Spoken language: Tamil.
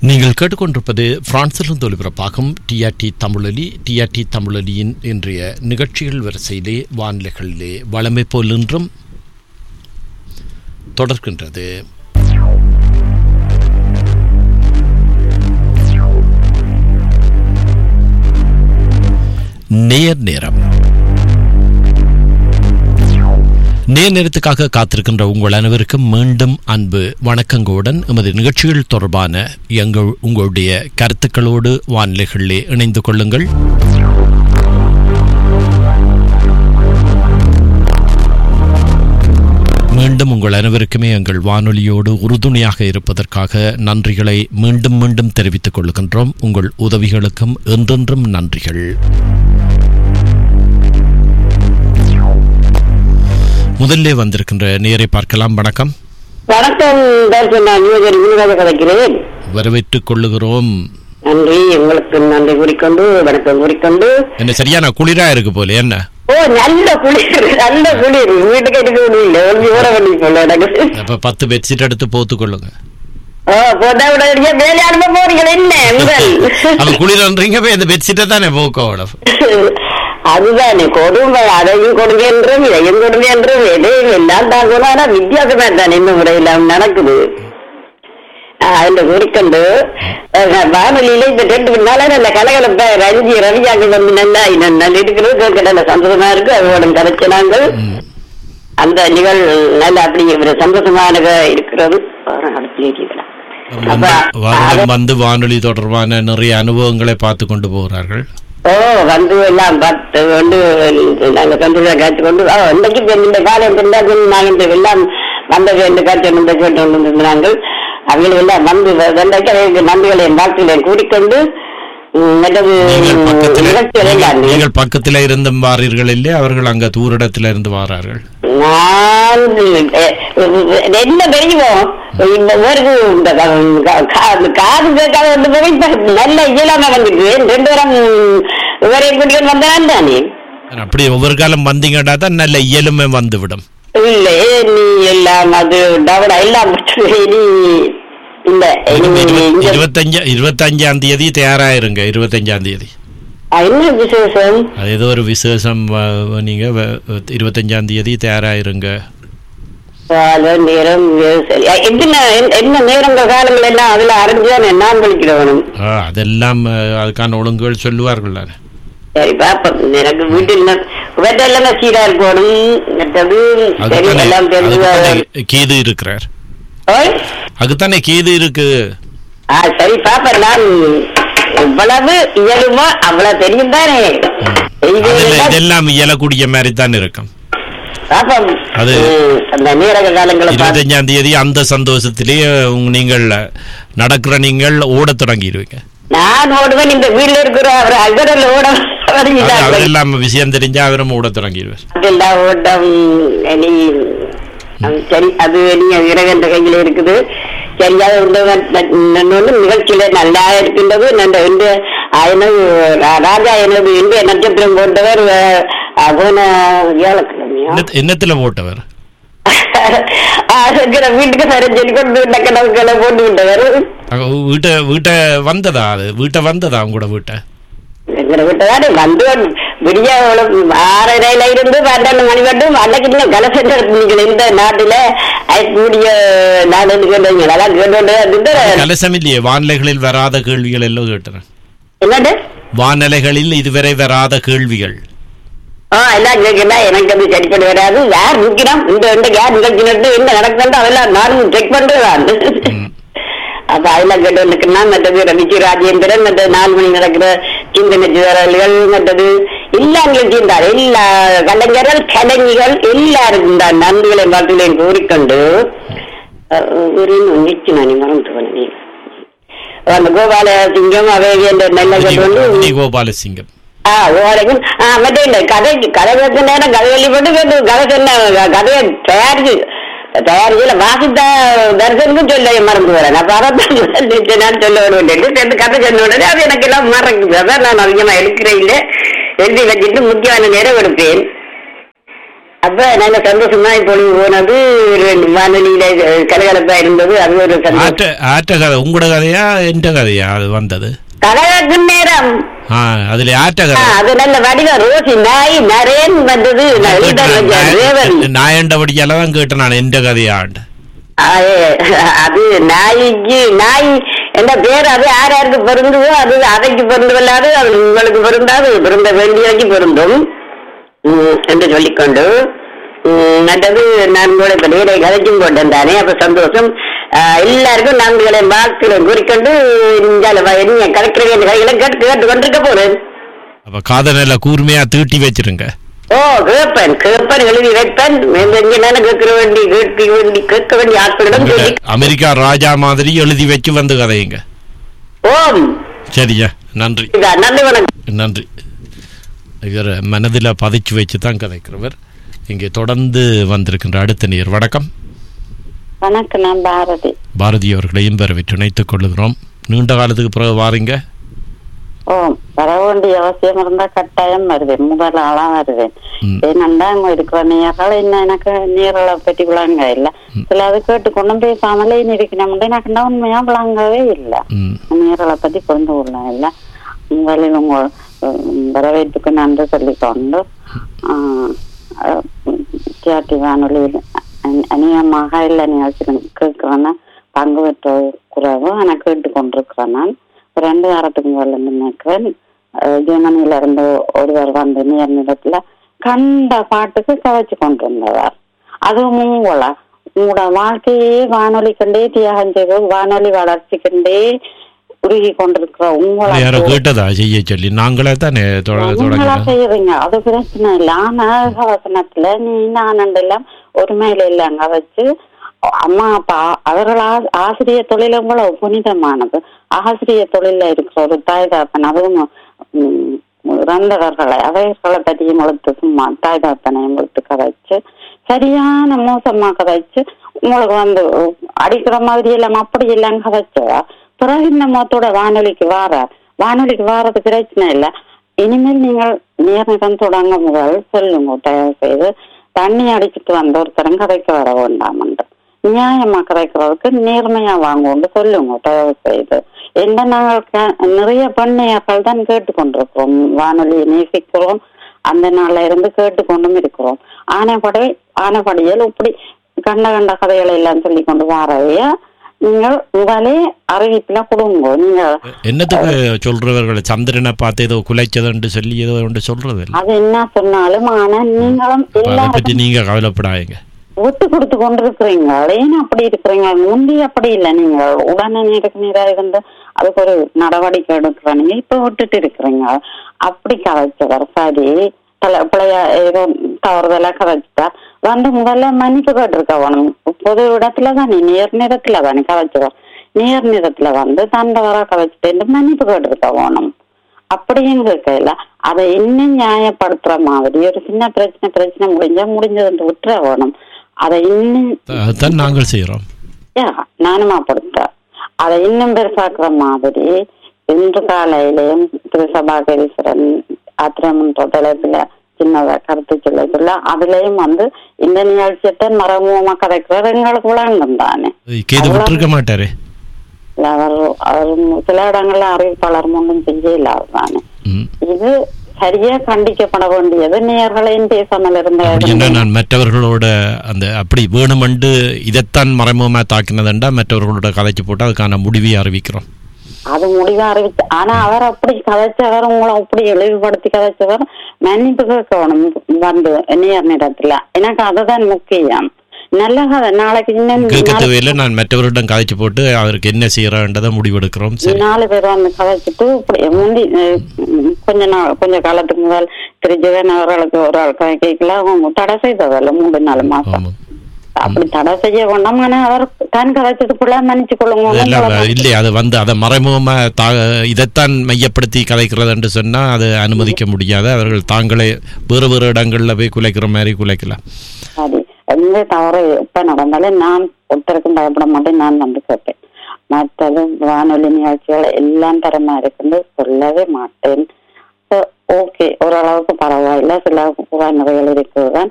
நீங்கள் கேட்டுக்கொண்டிருப்பது பிரான்சிலிருந்து ஒலிபரப்பாகும் டிஆர்டி தமிழொலி டிஆர்டி தமிழொலியின் இன்றைய நிகழ்ச்சிகள் வரிசையிலே வானிலைகளிலே வளமை போல் இன்றும் தொடர்கின்றது நேர் நேரம் நேர் நேரத்துக்காக காத்திருக்கின்ற உங்கள் அனைவருக்கும் மீண்டும் அன்பு வணக்கங்களுடன் எமது நிகழ்ச்சிகள் தொடர்பான எங்கள் உங்களுடைய கருத்துக்களோடு வானிலைகளிலே இணைந்து கொள்ளுங்கள் மீண்டும் உங்கள் அனைவருக்குமே எங்கள் வானொலியோடு உறுதுணையாக இருப்பதற்காக நன்றிகளை மீண்டும் மீண்டும் தெரிவித்துக் கொள்கின்றோம் உங்கள் உதவிகளுக்கும் என்றென்றும் நன்றிகள் முதல்ல வந்திருக்கின்ற நேரை பார்க்கலாம் வணக்கம் வணக்கம் டாக்டர் நான் யுவஜர் வினுகாக கிடைக்கிறேன் வரவேற்றுக் கொள்ளுகிறோம் நன்றி உங்களுக்கு நன்றி கூறிக்கொண்டு வணக்கம் கூறிக்கொண்டு என்ன சரியான குளிரா இருக்கு போல என்ன ஓ நல்ல குளிர் நல்ல குளிர் வீட்டுக்கு எடுக்க முடியல ஒரு ஓட பண்ணி போல எனக்கு அப்ப பத்து பெட்ஷீட் எடுத்து போத்து கொள்ளுங்க ஓ போட்டா உடனடியா வேலை அனுப்ப போறீங்களா என்ன முதல் அப்ப குளிரன்றீங்க போய் அந்த பெட்ஷீட்டை தானே போக்க அதுதானே கொடுமை அதையும் கொடுமை என்றும் இதையும் கொடுமை என்றும் எதையும் எல்லாம் தாங்கணும் ஆனா வித்தியாசமா தானே இந்த முறையில் நடக்குது அதுல கூறிக்கொண்டு அஹ், வானொலியில இந்த ரெண்டு மணி நாளா நல்ல கலகலப்ப ரஞ்சி ரவியாங்க வந்து நல்லா இன்னும் நல்ல இருக்கிறது கேட்க நல்ல சந்தோஷமா இருக்கு அதோட கரைச்சினாங்கள் அந்த நிகழ்வு நல்ல அப்படி ஒரு சந்தோஷமாக இருக்கிறது அடுத்து கேட்கலாம் அப்ப வாகனம் வந்து வானொலி தொடர்பான நிறைய அனுபவங்களை பார்த்து கொண்டு போகிறார்கள் ஓ வந்து எல்லாம் பார்த்து கொண்டு நாங்க சந்தோஷம் காய்ச்சி கொண்டு ஓ இன்னைக்கு இப்ப இந்த காலம் இருந்தாங்க நாங்க இந்த எல்லாம் வந்தது இந்த காட்சி இந்த கேட்டு கொண்டு இருந்தாங்க அவங்களை எல்லாம் வந்து வந்தாக்கி அவர்களுக்கு நன்றிகளை என் வாழ்க்கையில கூடிக்கொண்டு ம், மற்றது நீங்கள் பக்கத்தில் நிகழ்ச்சிகளை எல்லாம் நீங்கள் பக்கத்தில் இருந்து வாரீர்கள் இல்லையா அவர்கள் அங்க தூரிடத்தில் இருந்து வாரார்கள் நான் எ- என்ன தெரியுமோ இந்த ஊருக்கு இந்த கா- கா- காது கேட்காத வந்து போய் இப்ப நல்ல இயலாம வந்துட்டு ரெண்டு வாரம் இவரையும் கூட்டிட்டு வந்தான் தானே அப்படி ஒவ்வொரு காலம் வந்தீங்கன்னா தான் நல்ல இயலுமை வந்துவிடும் இல்லை நீ எல்லாம் அது டவுடா எல்லாம் முடிச்சு நீ இல்ல இனிமே இங்க இருபத்தஞ்சா இருபத்தஞ்சாம் தேதி தயாராயிருங்க இருபத்தஞ்சாம் தேதி என்ன விசேஷம் அது ஏதோ ஒரு விசேஷம் வ- நீங்க வ- இருபத்தஞ்சாம் தேதி தயாராயிருங்க கால நேரம் வேறு சரி அ, என்ன என்ன நேரங்கள் காலங்கள் எல்லாம் அதுல அறிஞ்சானே நான் விழிக்கிறவனும் ஆ, அதெல்லாம் அஹ், அதுக்கான ஒழுங்குகள் சொல்லுவார்கள் தானே சரி பாப்போம் எனக்கு வீட்டில் வெட்டெல்லாம் சீரா இருக்கணும் மற்றது சரி அதுக்குத்தானே எல்லாம் தெரிஞ்சு அதுக்குத்தானே கீது இருக்கிறார் ஓய் அதுக்குத்தானே கீது இருக்கு ஆ சரி பாப்பா நான் எவ்வளவு இயலுமோ அவ்வளவு தெரியும் தானே இது அதுல எல்லாம் இதெல்லாம் இயலக்கூடிய மாதிரி தான் இருக்கும் பாப்போம் அது- ம், அந்த நேரக காலங்களை பார்த்து இருபத்தஞ்சாம் தேதி அந்த சந்தோஷத்திலேயே உங்க- நீங்கள் நடக்கிற நீங்கள் ஓடத் தொடங்கிடுவீங்க நான் ஓடுவேன் இந்த வீட்டுல இருக்கிற அவர் அகடல் ஓட அது வருகிறார்கள் அவரெல்லாம் விஷயம் தெரிஞ்சா அவரும் ஓடத் தொடங்கிடுவார் அதெல்லாம் ஓட்டம் இனி அது சரி அது நீங்க இறைவன் கையில இருக்குது சரியாக இன்னொன்று நிகழ்ச்சியில நல்லா இருக்கின்றது நல்ல இந்த எனது ரா- ராஜா எனது இந்திய நட்சத்திரம் போட்டவர் அஹ், போன வியாழக்கிழமையா என்ன- என்னத்துல போட்டவர் இருக்கிற வீட்டுக்கு சரி சொல்லி கொண்டு கணக்குகளை போட்டு விட்டவர் அங்க வீட்டை வீட்டை வந்ததா அது வீட்டை வந்ததா உங்களோட வீட்டை எங்களை விட்டதாரு வந்து விடிய ஆறரையில இருந்து பன்னெண்டு மணி மட்டும் அன்னைக்கு கலசென்ற நீங்கள் இந்த நாட்டுல கூடிய நாடு கேட்டீங்க அதான் கேட்டு கலசம் இல்லையே வானிலைகளில் வராத கேள்விகள் எல்லாம் கேட்டுறேன் என்னது வானிலைகளில் இதுவரை வராத கேள்விகள் ஆ எல்லாம் கேட்கலாம் எனக்கு அது சரிப்படி வராது யார் நிற்கிறோம் இந்த இந்த யார் நிகழ்ச்சி நடந்து என்ன நடக்குதுன்னு அதெல்லாம் நானும் செக் பண்றேன் ம். அப்ப அதெல்லாம் கேட்டு இருக்குன்னா மற்றது ரவிக்கு ராஜேந்திரன் மற்றது நாலு மணி நடக்கிற சிந்தனை சிதறல்கள் மற்றது எல்லா நிகழ்ச்சியும் தான் எல்லா கலைஞர்கள் கலைஞர்கள் எல்லாரும் தான் நன்றிகளை வாழ்த்துகளையும் கூறிக்கொண்டு அஹ், ஒரு இன்னும் நிச்சு நான் மறந்து போனேன் அந்த கோபால சிங்கம் அவை என்ற நல்ல கேட்டு வந்து வி. கோபாலசிங்கம் ஆ ஓரைக்கும் ஆ மற்ற இந்த கதை கதை பேச நேரம் கதை வெளிப்பட்டு கேட்டு கதை சொன்ன கதையை தயாரிச்சு தயாரிச்சுல வாசித்த தரிசனுக்கும் சொல்ல மறந்து வரேன் அப்ப அதான் நான் சொல்ல வேண்டியது சேர்ந்து கதை சொன்ன உடனே அது எனக்கு எல்லாம் மறக்குது அதான் நான் அதிகமா எடுக்கிறேன் இல்லை எழுதி வச்சுட்டு முக்கியமான நேரம் எடுப்பேன் அப்ப நல்ல சந்தோஷமா பொழுது போனது ரெண்டு வானொலியில கலகலப்பா இருந்தது அது ஒரு சந்தோஷம் ஆற்ற ஆற்ற கதை உங்களோட கதையா எந்த கதையா அது வந்தது கலகலக்கும் நேரம் ஆ அதுல ஆற்ற ஆ, கதை அது நல்ல வடிவம் ரோசி நாய் நரேன் வந்தது நான் எழுதான் வச்சேன். ரேவதி நான் எண்டபடியால தான் கேட்டேன் நான் எந்த கதையாண்டு ஆ, ஏ, அது நாய்க்கு நாய் என்ற பேர் அது யார் யாருக்கு பொருந்ததோ அது அதைக்கு பொருந்தவில்லாது அது உங்களுக்கு பொருந்தாது பொருந்த வேண்டியவைக்கு பொருந்தும் ம், என்று சொல்லிக்கொண்டு ம், மற்றது நான் கூட இப்ப நேரை கதைக்கும் போட்டேன் தானே அப்ப சந்தோஷம் ஆ, எல்லாருக்கும் நான்குகளை வாழ்க்கையில கூறிக்கொண்டு இங்கால வ- நீங்க கலெக்டர் கைகளை கேட்டு கேட்டு கொண்டிருக்க போறேன் அப்ப காதல கூர்மையா தீட்டி வச்சிருங்க ஓ கேட்பேன் கேட்பேன் எழுதி வைப்பேன் இங்க நான் கேட்க வேண்டி கேட்க வேண்டி கேட்க வேண்டிய ஆட்களிடம் சொல்லி அமெரிக்கா ராஜா மாதிரி எழுதி வச்சு வந்து கதையுங்க ஓம் சரியா நன்றி இதா, நன்றி வணக்கம் நன்றி இவர் மனதில் பதிச்சு வச்சு தான் கதைக்கிறவர் இங்கே தொடர்ந்து வந்திருக்கின்ற அடுத்த நேர் வணக்கம் வணக்கம் நான் பாரதி பாரதி அவர்களையும் வரவேற்று இணைத்துக் கொள்ளுகிறோம் நீண்ட காலத்துக்கு பிறகு வாரீங்க ஓ வர வேண்டிய அவசியம் இருந்தா கட்டாயம் வருவேன் முதல் ஆளா வருவேன் ம். ஏனண்டா அங்க இருக்கிற நேர்கள் இன்னும் எனக்கு நேர்களை பற்றி விளங்க இல்ல சில அது கேட்டு கொண்டும் பேசாமலே இருக்கணும் எனக்கு உண்மையா விளங்கவே இல்லை ம் நேர்களை பத்தி புரிந்து கொள்ள இல்லை முதலில் உங்க உம், வரவேற்புக்கு நன்றி சொல்லிக்கொண்டு தியாட்டி வானொலியில் அந்- அநேகமாக இல்லை நிகழ்ச்சிகள் கேட்கிறேன்னா பங்கு பெற்ற குறைவு ஆனால் கேட்டு கொண்டிருக்கிறேன் நான் ஒரு ரெண்டு வாரத்துக்கு முதல்ல நினைக்கிறேன் ஜெர்மனியில இருந்து ஒருவர் வந்து நேர் நிலத்துல கண்ட பாட்டுக்கு கதைச்சு கொண்டிருந்தவர் அதுவும் உங்கள உங்களோட வாழ்க்கையே வானொலி கண்டே தியாகம் செய்து வானொலி வளர்ச்சி கண்டே உருகி கொண்டிருக்கிற உங்களை யாரோ கேட்டதா செய்ய சொல்லி நாங்களே தானே தொட- நீங்களா தொடங்கினோம் செய்யறீங்க அது பிரச்சனை இல்ல ஆனா வசனத்துல நீ நான் எல்லாம் ஒருமையில இல்லைங்க வச்சு அம்மா அப்பா அவர்கள் ஆ- ஆசிரியர் தொழில் எவ்வளவு புனிதமானது ஆசிரியர் தொழில இருக்கிற ஒரு தாய் தாப்பன் அதுவும் உம், இறந்தவர்களை அவைகளை பற்றியும் வளர்த்து சும்மா தாய் தாப்பனையும் வளர்த்து கதைச்சு சரியான மோசமா கதைச்சு உங்களுக்கு வந்து அடிக்கிற மாதிரி எல்லாம் அப்படி எல்லாம் கதைச்சா பிறகு இந்த மொத்தோட வானொலிக்கு வார வானொலிக்கு வாரது பிரச்சனை இல்லை இனிமேல் நீங்கள் நேரம் தொடங்க முதல் சொல்லுங்க தயவு செய்து தண்ணி அடிச்சிட்டு வந்த ஒருத்தரும் கதைக்க வர வேண்டாம் என்று நியாயமா கதைக்கிறதுக்கு நேர்மையா வாங்குவோம்னு சொல்லுங்க தயவு செய்து என்ன நாங்கள் க- நிறைய பண்ணையாக்கள் தான் கேட்டுக்கொண்டிருக்கிறோம் வானொலியை நேசிக்கிறோம் அந்த நாள்ல இருந்து கேட்டுக்கொண்டும் இருக்கிறோம் ஆனைப்படை ஆனைப்படையில் இப்படி கண்ட கண்ட கதைகளை எல்லாம் சொல்லி கொண்டு வரவைய நீங்கள் முதலே அறிவிப்புல கொடுங்க நீங்க என்னத்துக்கு சொல்றவர்களை சந்திரனை பார்த்து ஏதோ குலைச்சதுன்னு சொல்லி ஏதோ ஒன்று சொல்றது இல்லை அது என்ன சொன்னாலும் ஆனா நீங்களும் அப்ப அதை எல்லாரும் பற்றி நீங்க கவலைப்படாதீங்க விட்டு கொடுத்து கொண்டிருக்கிறீங்க ஏன் அப்படி இருக்கிறீங்க முந்தி அப்படி இல்லை நீங்க உடனே நேருக்கு நேராக இருந்து அதுக்கு ஒரு நடவடிக்கை எடுக்கிற நீங்க இப்ப விட்டுட்டு இருக்கிறீங்க அப்படி கதைச்சவர் சரி பல பிள்ளைய ஏதோ தவறுதலா கதைச்சிட்டா வந்து முதல்ல மன்னிப்பு கேட்டிருக்க வேணும் பொது இடத்துல தானே நேர் நிறத்துல தானே கதைச்சவர் நேர் நிறத்துல வந்து தண்டவரா கதைச்சிட்டு மன்னிப்பு கேட்டிருக்க வேணும் அப்படியும் கேட்கல அதை இன்னும் நியாயப்படுத்துற மாதிரி ஒரு சின்ன பிரச்சனை பிரச்சனை முடிஞ்சா முடிஞ்சதுன்னு விட்டுற வேணும் அதை இன்னும் அதுதான் நாங்கள் செய்கிறோம் யா நானும் அப்படித்தான் அதை இன்னும் பெருசாக்குற மாதிரி இன்று காலையிலேயும் திரு சபாகரீஸ்வரன் ஆத்திரமன் தொலைத்துல சின்னதா கருத்து சொல்ல சொல்ல அதுலயும் வந்து இந்த நிகழ்ச்சியத்தான் மறைமுகமா கதைக்கிறது எங்களுக்கு விளங்கும் தானே கேது விட்டுருக்க மாட்டாரு இல்ல, அவர் அவர் சில இடங்கள்ல அறிவிப்பாளர் ஒன்றும் செய்யல தானே ம். இது சரியா கண்டிக்கப்பட வேண்டியது நேர்களையும் பேசாமல் இருந்த அப்படி என்றால் நான் மற்றவர்களோட அந்த அப்படி வேணுமென்று இதைத்தான் மறைமுகமாக தாக்கினதுண்டா மற்றவர்களோட கதைச்சு போட்டு அதுக்கான முடிவை அறிவிக்கிறோம் அது முடிவா அறிவிச்சு ஆனா அவர் அப்படி கதைச்சவர் உங்களை அப்படி இழிவுபடுத்தி கதைச்சவர் மன்னிப்பு கேட்கணும் வந்து நேர் நேரத்துல எனக்கு அதுதான் முக்கியம் நல்ல கதை நாளைக்கு இன்னும் கேட்க நாலு- தேவையில்லை நான் மற்றவரிடம் கதைச்சு போட்டு அவருக்கு என்ன செய்யறன்றதை முடிவெடுக்கிறோம் சரி நாலு பேர் வந்து கதைச்சிட்டு இப்படி முந்தி அஹ், உம், கொஞ்ச நாள் கொஞ்ச காலத்துக்கு முதல் திரு ஜெகன் அவர்களுக்கு ஒரு ஆள் கதை கேட்கல அவங்க தடை செய்ததில்ல மூணு நாலு மாசம் ஆமாம் அப்படி தடை செய்ய வேண்டாம் ஆனா அவர் தான் கதைச்சதுக்குள்ள மன்னிச்சு கொள்ளுங்க எல்லாம் உங்களை இல்லையே அது வந்து அதை மறைமுகமா தா இதைத்தான் மையப்படுத்தி கதைக்கிறது என்று சொன்னா அது அனுமதிக்க முடியாது அவர்கள் தாங்களே வேறு வேறு இடங்கள்ல போய் குலைக்கிற மாதிரி குலைக்கலாம் சரி எந்த தவறு எப்ப நடந்தாலும் நான் ஒருத்தருக்கும் பயப்பட மாட்டேன் நான் வந்து கேட்பேன் மற்றது வானொலி நிகழ்ச்சிகள் எல்லாம் தரமா இருக்குன்னு சொல்லவே மாட்டேன் ஓகே ஓரளவுக்கு பரவாயில்ல சில குறைநிறைகள் இருக்குதுதான்